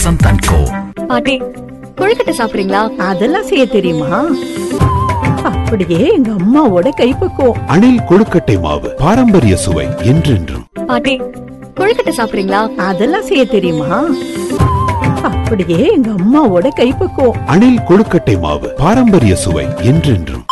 Vasanth and கோ பாட்டி கொழுக்கட்டை சாப்பிடுறீங்களா அதெல்லாம் செய்ய தெரியுமா அப்படியே எங்க அம்மாவோட கைப்பக்குவம் அணில் கொழுக்கட்டை மாவு பாரம்பரிய சுவை என்றென்றும் பாட்டி கொழுக்கட்டை சாப்பிடுறீங்களா அதெல்லாம் செய்ய தெரியுமா அப்படியே எங்க அம்மாவோட கைப்பக்குவம் அணில் கொழுக்கட்டை மாவு பாரம்பரிய சுவை என்றென்றும்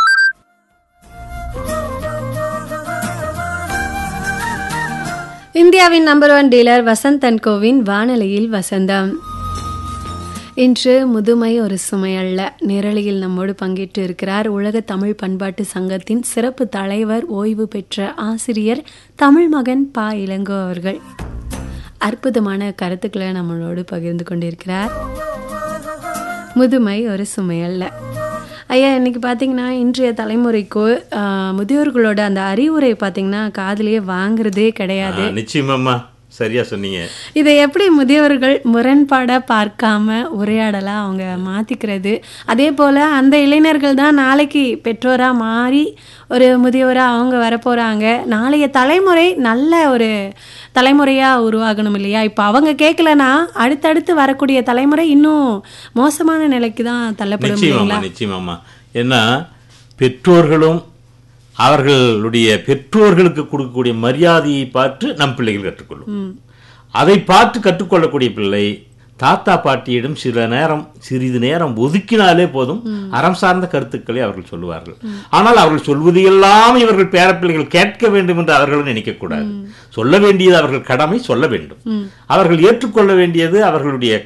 இந்தியாவின் number one dealer Vasanth and கோவின் வானொலியில் வசந்தம் இன்று முதுமை ஒரு சுமையல்ல நிரலியில் நம்மோடு பங்கேற்று இருக்கிறார் உலக தமிழ் பண்பாட்டு சங்கத்தின் சிறப்பு தலைவர் ஓய்வு பெற்ற ஆசிரியர் தமிழ் மகன் பா இளங்கோ அவர்கள் அற்புதமான கருத்துக்களை நம்மளோடு பகிர்ந்து கொண்டிருக்கிறார் முதுமை ஒரு சுமையல்ல ஐயா இன்னைக்கு பார்த்தீங்கன்னா இன்றைய தலைமுறைக்கு ஆஹ், முதியோர்களோட அந்த அறிவுரை பார்த்தீங்கன்னா காதுலயே வாங்குறதே கிடையாது ஆ, நிச்சயமாம்மா சரியா சொன்னீங்க இதை எப்படி முதியவர்கள் முரண்பாட பார்க்காம உரையாடலா அவங்க மாத்திக்கிறது அதே போல அந்த இளைஞர்கள் தான் நாளைக்கு பெற்றோரா மாறி ஒரு முதியவரா அவங்க வரப்போறாங்க நாளைய தலைமுறை நல்ல ஒரு தலைமுறையா உருவாகணும் இல்லையா இப்போ அவங்க கேட்கலனா அடுத்தடுத்து வரக்கூடிய தலைமுறை இன்னும் மோசமான நிலைக்கு தான் தள்ளப்படும் நிச்சயமாம்மா இல்லைங்களா நிச்சயமாம்மா ஏன்னா பெற்றோர்களும் அவர்களுடைய பெற்றோர்களுக்கு கொடுக்கக்கூடிய மரியாதையை பார்த்து நம் பிள்ளைகள் கற்றுக்கொள்ளும் அதை பார்த்து கற்றுக்கொள்ளக்கூடிய பிள்ளை தாத்தா பாட்டியிடம் சில நேரம் சிறிது நேரம் ஒதுக்கினாலே போதும் அறம் சார்ந்த கருத்துக்களை அவர்கள் சொல்லுவார்கள் ஆனால் அவர்கள் சொல்வதையெல்லாம் இவர்கள் பேரப்பிள்ளைகள் கேட்க வேண்டும் என்று அவர்களும் நினைக்கக்கூடாது சொல்ல வேண்டியது அவர்கள் கடமை சொல்ல வேண்டும் அவர்கள் ஏற்றுக்கொள்ள வேண்டியது அவர்களுடைய